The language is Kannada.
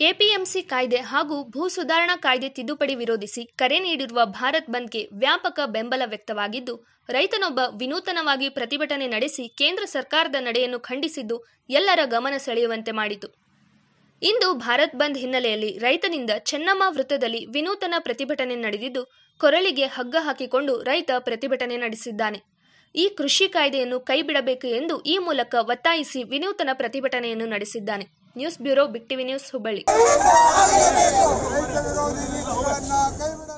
ಎಪಿಎಂಸಿ ಕಾಯ್ದೆ ಹಾಗೂ ಭೂ ಸುಧಾರಣಾ ಕಾಯ್ದೆ ತಿದ್ದುಪಡಿ ವಿರೋಧಿಸಿ ಕರೆ ನೀಡಿರುವ ಭಾರತ್ ಬಂದ್ಗೆ ವ್ಯಾಪಕ ಬೆಂಬಲ ವ್ಯಕ್ತವಾಗಿದ್ದು ರೈತನೊಬ್ಬ ವಿನೂತನವಾಗಿ ಪ್ರತಿಭಟನೆ ನಡೆಸಿ ಕೇಂದ್ರ ಸರ್ಕಾರದ ನಡೆಯನ್ನು ಖಂಡಿಸಿದ್ದು ಎಲ್ಲರ ಗಮನ ಸೆಳೆಯುವಂತೆ ಮಾಡಿತು ಇಂದು ಭಾರತ್ ಬಂದ್ ಹಿನ್ನೆಲೆಯಲ್ಲಿ ರೈತನಿಂದ ಚೆನ್ನಮ್ಮ ವೃತ್ತದಲ್ಲಿ ವಿನೂತನ ಪ್ರತಿಭಟನೆ ನಡೆದಿದ್ದು ಕೊರಳಿಗೆ ಹಗ್ಗ ಹಾಕಿಕೊಂಡು ರೈತ ಪ್ರತಿಭಟನೆ ನಡೆಸಿದ್ದಾನೆ ಈ ಕೃಷಿ ಕಾಯ್ದೆಯನ್ನು ಕೈಬಿಡಬೇಕು ಎಂದು ಈ ಮೂಲಕ ಒತ್ತಾಯಿಸಿ ವಿನೂತನ ಪ್ರತಿಭಟನೆಯನ್ನು ನಡೆಸಿದ್ದಾನೆ news bureau Big TV news Hubballi ರೈತ ವಿರೋಧಿ ನೀತಿಗಳನ್ನ ಕೈಬಿಡ